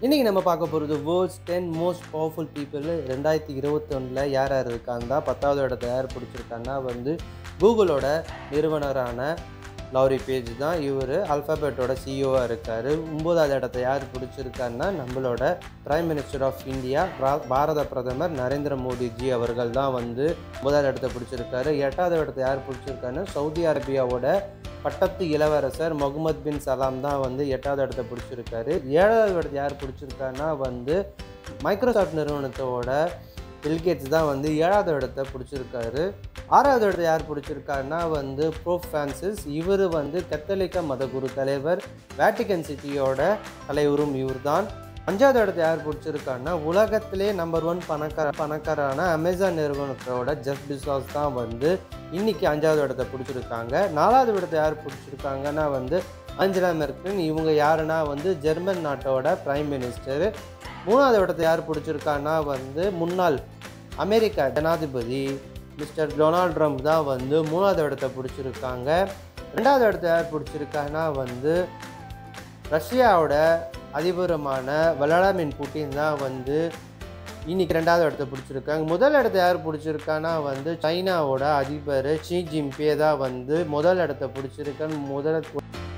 இன்றைக்கி நம்ம பார்க்க போகிறது world's ten most powerful people ரெண்டாயிரத்தி இருபத்தொன்னில் யார் யார் இருக்காந்தா பத்தாவது இடத்த யார் பிடிச்சிருக்காங்கன்னா வந்து கூகுளோட நிறுவனரான லௌரி பேஜ் தான் இவர் அல்ஃபாபெட்டோட சிஇஓவாக இருக்கார் ஒன்பதாவது இடத்த யார் பிடிச்சிருக்காருன்னா நம்மளோட பிரைம் மினிஸ்டர் ஆஃப் இந்தியா பிரா- பாரத பிரதமர் நரேந்திர மோடிஜி அவர்கள் தான் வந்து ஒன்பதாவது இடத்த பிடிச்சிருக்காரு எட்டாவது இடத்த யார் பிடிச்சிருக்காருன்னா சவுதி அரேபியாவோட பட்டத்து இளவரசர் முகமது பின் சலாம் தான் வந்து எட்டாவது இடத்த பிடிச்சிருக்காரு ஏழாவது இடத்த யார் பிடிச்சிருக்காருன்னா வந்து மைக்ரோசாஃப்ட் நிறுவனத்தோட பில்கேட்ஸ் தான் வந்து ஏழாவது இடத்த பிடிச்சிருக்காரு ஆறாவது இடத்த யார் பிடிச்சிருக்காருன்னா வந்து ப்ரோப் ஃப்ரான்சிஸ் இவர் வந்து கத்தோலிக்க மதகுரு தலைவர் வேட்டிகன் சிட்டியோட தலைவரும் இவர்தான் அஞ்சாவது இடத்த யார் பிடிச்சிருக்காருன்னா உலகத்திலே நம்பர் ஒன் பணக்கார பணக்காரான அமேசான் நிறுவனத்தோட ஜெஃப் பிசாஸ் தான் வந்து இன்னைக்கு அஞ்சாவது இடத்த பிடிச்சிருக்காங்க நாலாவது இடத்த யார் பிடிச்சிருக்காங்கன்னா வந்து ஆஞ்சலா மெர்க்கல் இவங்க யாருன்னா வந்து ஜெர்மன் நாட்டோட பிரைம் மினிஸ்டர் மூணாவது இடத்த யார் பிடிச்சிருக்காங்கன்னா வந்து முன்னாள் அமெரிக்கா ஜனாதிபதி மிஸ்டர் டொனால்ட் ட்ரம்ப் தான் வந்து மூணாவது இடத்த பிடிச்சிருக்காங்க ரெண்டாவது இடத்த யார் பிடிச்சிருக்காங்கன்னா வந்து ரஷ்யாவோட அதிபருமான வலாடிமிர் புட்டின் தான் வந்து இன்னைக்கு ரெண்டாவது இடத்த பிடிச்சிருக்காங்க முதல் இடத்த யார் பிடிச்சிருக்கான்னா வந்து சைனாவோட அதிபர் ஷி ஜின்பே தான் வந்து முதல் இடத்த பிடிச்சிருக்கான்னு முதல்